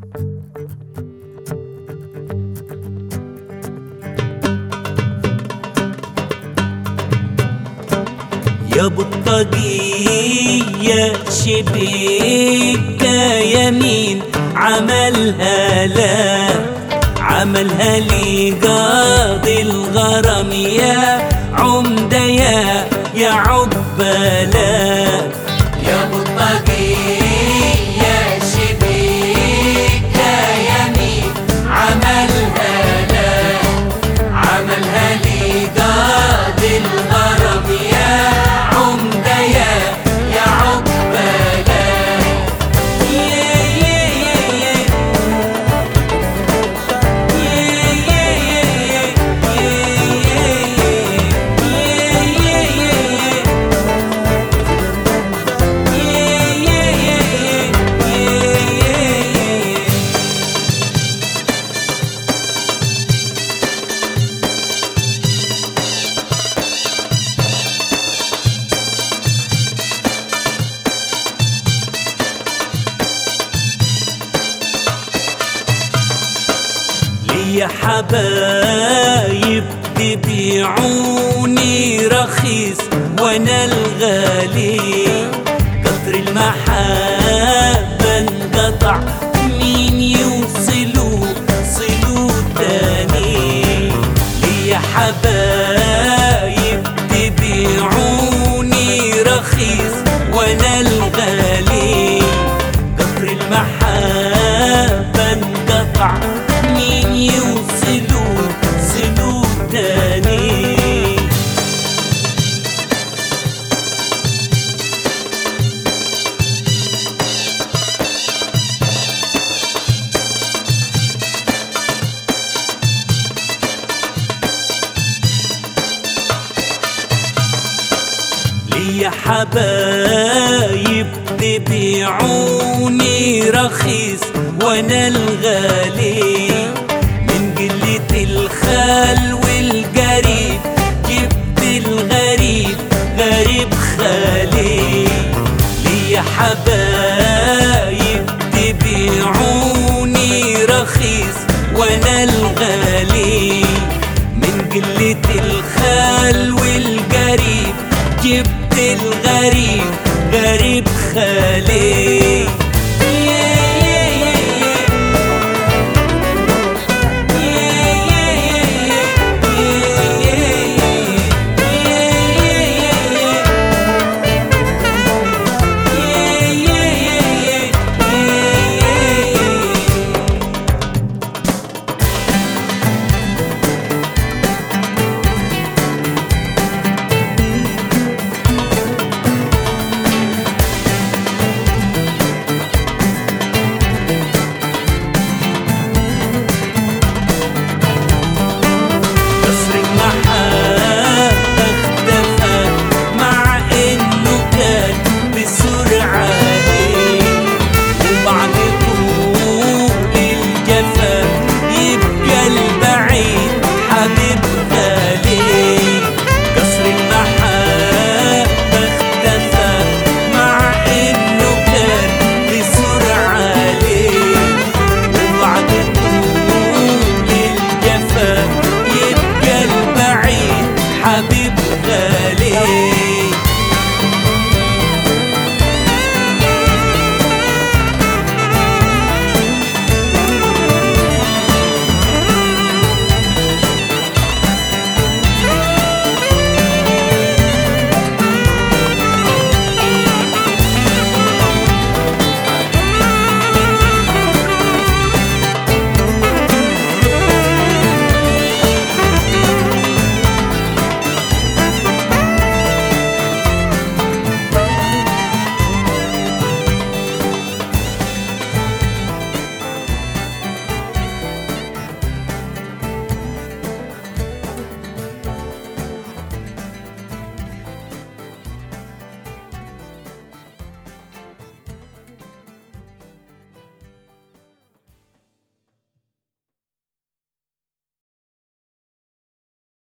يا بطاقية شبيكة يمين عملها لا عملها لي قاضي الغرام يا عمدة يا يا عبالة يا بطاقية شبيكة يمين عملها لا عملها لي قاضي الغرام يا عمدة يا يا عقبالة يا يا يا يا يا يا يا ليا حبايب تبيعوني رخيص وانا الغالي قطر المحبة انقطع مين يوصلوا صلوا تاني ليا حبايب تبيعوني رخيص وانا الغالي قطر المحبة انقطع مين يوصلوا صلوا تاني ليا حبايب تبيعوني رخيص وانا الغالي من قلة الخال والقريب جبت الغريب غريب خالي ليا حبايب